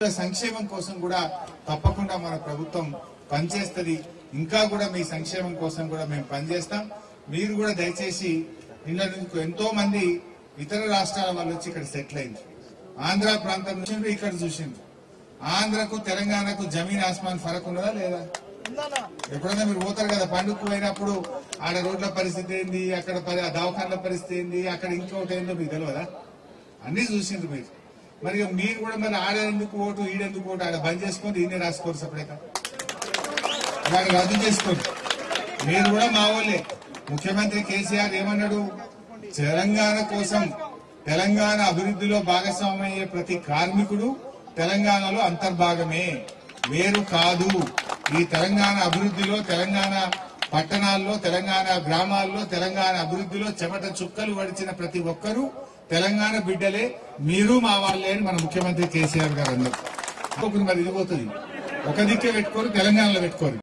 సంక్షేమం కోసం కూడా తప్పకుండా మన ప్రభుత్వం పనిచేస్తుంది ఇంకా కూడా మీ సంక్షేమం కోసం కూడా మేము పనిచేస్తాం మీరు కూడా దయచేసి నిన్న నుంచి ఎంతో మంది ఇతర రాష్ట్రాల వాళ్ళు వచ్చి ఇక్కడ సెటిల్ అయింది ఆంధ్ర ప్రాంతం నుంచి ఇక్కడ చూసిండ్రు ఆంధ్రకు తెలంగాణకు జమీన్ ఆస్మాన్ ఫరక్ ఉన్నదా లేదా ఎప్పుడైనా మీరు పోతారు కదా పండుగకు పోయినప్పుడు ఆడ రోడ్ల పరిస్థితి ఏంది అక్కడ పరి- ఆ దవాఖాన్ల పరిస్థితి ఏంది అక్కడ ఇంకోటి ఏందో మీకు తెలియదా అన్ని చూసిండ్రు మీరు మరి ఇక మీరు కూడా మరి ఆడేందుకు ఓటు ఈడెందుకు ఓటు ఆడ బంద్ చేసుకొని ఈయనే రాసుకోరు సపరేక వాడు రద్దు చేసుకోండి మీరు కూడా మా వాళ్ళే ముఖ్యమంత్రి కేసీఆర్ ఏమన్నాడు తెలంగాణ కోసం తెలంగాణ అభివృద్ధిలో భాగస్వామ్యం అయ్యే ప్రతి కార్మికుడు తెలంగాణలో అంతర్భాగమే వేరు కాదు ఈ తెలంగాణ అభివృద్ధిలో తెలంగాణ పట్టణాల్లో తెలంగాణ గ్రామాల్లో తెలంగాణ అభివృద్ధిలో చెమట చుక్కలు వడిచిన ప్రతి ఒక్కరూ తెలంగాణ బిడ్డలే మీరు మా వాళ్ళే అని మన ముఖ్యమంత్రి కేసీఆర్ గారు అన్నారు ఇప్పుడు మరి ఇది పోతుంది ఒక దిక్కే పెట్టుకోరు తెలంగాణలో పెట్టుకోరు